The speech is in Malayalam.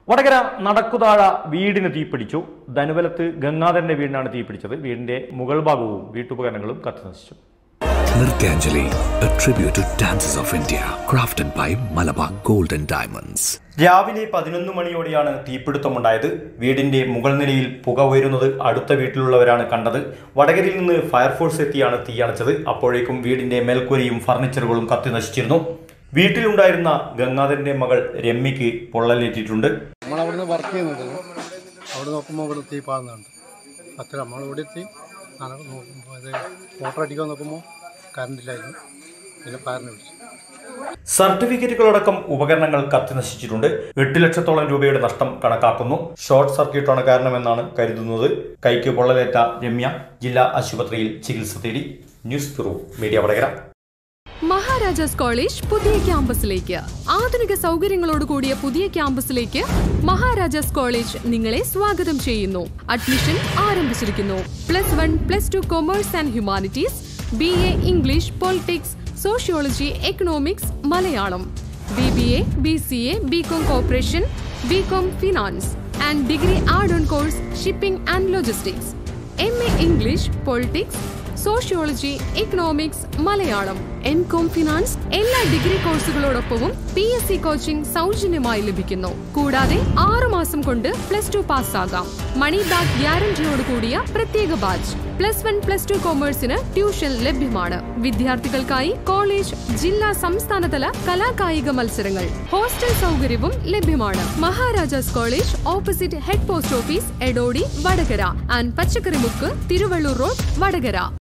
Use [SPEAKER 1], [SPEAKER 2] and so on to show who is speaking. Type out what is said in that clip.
[SPEAKER 1] വടകര നടക്കുതാഴ വീടിന് തീപിടിച്ചു ധനുവലത്ത് ഗംഗാധരന്റെ വീടിനാണ് തീപിടിച്ചത് വീടിന്റെ മുകൾ ഭാഗവും വീട്ടുപകരണങ്ങളും കത്തിനശിച്ചു
[SPEAKER 2] Nirtyanjali, a tribute to dancers of India, crafted by Malabar Gold and Diamonds.
[SPEAKER 1] രാവിലെ പതിനൊന്ന് മണിയോടെയാണ് തീപിടുത്തമുണ്ടായത് വീടിന്റെ മുകൾ നിലയിൽ പുക ഉയരുന്നത് അടുത്ത വീട്ടിലുള്ളവരാണ് കണ്ടത് വടകരയിൽ നിന്ന് ഫയർഫോഴ്സ് എത്തിയാണ് തീയണച്ചത് അപ്പോഴേക്കും വീടിന്റെ മേൽക്കൂരയും ഫർണിച്ചറുകളും കത്തി നശിച്ചിരുന്നു വീട്ടിലുണ്ടായിരുന്ന ഗംഗാധരന്റെ മകൾ രമ്യയ്ക്ക് പൊള്ളലേറ്റിട്ടുണ്ട്
[SPEAKER 3] നമ്മൾ അവിടുന്ന് വർക്ക് ചെയ്യുന്നുണ്ട് അവിടെ നോക്കുമ്പോൾ ഇവിടെ തീ പാടുന്നുണ്ട് അത്ര നമ്മൾ ഇവിടെ എത്തി ആണ് നോക്കുമ്പോൾ അത് മോട്ടർ അടിക്കാൻ നോക്കുമ്പോൾ കറണ്ട് ഇല്ലായിരുന്നു പിന്നെ ഫയറിനെ വിളിച്ചു
[SPEAKER 1] സർട്ടിഫിക്കറ്റുകളടക്കം ഉപകരണങ്ങൾ കത്തി നശിച്ചിട്ടുണ്ട് എട്ട് ലക്ഷത്തോളം രൂപയുടെ നഷ്ടം കണക്കാക്കുന്നു ഷോർട്ട് സർക്യൂട്ടാണ് കാരണമെന്നാണ് കരുതുന്നത് കൈക്ക് പൊള്ളലേറ്റ രമ്യ ജില്ലാ ആശുപത്രിയിൽ ചികിത്സ തേടി news bureau media Vadakara
[SPEAKER 4] Maharajas college പുതിയ ക്യാമ്പസിലേക്ക് ആധുനിക സൗകര്യങ്ങളോട് കൂടിയ പുതിയ ക്യാമ്പസിലേക്ക് മഹാരാജാസ് കോളേജ് നിങ്ങളെ സ്വാഗതം ചെയ്യുന്നു അഡ്മിഷൻ ആരംഭിച്ചിരിക്കുന്നു plus one plus two commerce and humanities B A English politics sociology economics Malayalam B B A B C A B com corporation B com finance and degree add on course shipping and logistics M A English politics sociology economics Malayalam M com finance എല്ലാ ഡിഗ്രി കോഴ്സുകളോടൊപ്പവും പി എസ് സി കോച്ചിംഗ് സൗജന്യമായി ലഭിക്കുന്നു കൂടാതെ ആറു മാസം കൊണ്ട് പ്ലസ് ടു പാസ്സാകാം മണി ബാക്ക് ഗ്യാരണ്ടിയോട് കൂടിയ പ്രത്യേക batch plus one plus two കോമേഴ്സിന് ട്യൂഷൻ ലഭ്യമാണ് വിദ്യാർത്ഥികൾക്കായി കോളേജ് ജില്ലാ സംസ്ഥാനതല കലാകായിക മത്സരങ്ങൾ ഹോസ്റ്റൽ സൗകര്യവും ലഭ്യമാണ് Maharajas college opposite head post office Edodi Vadakara and Pachakkarimukku Thiruvallur road Vadakara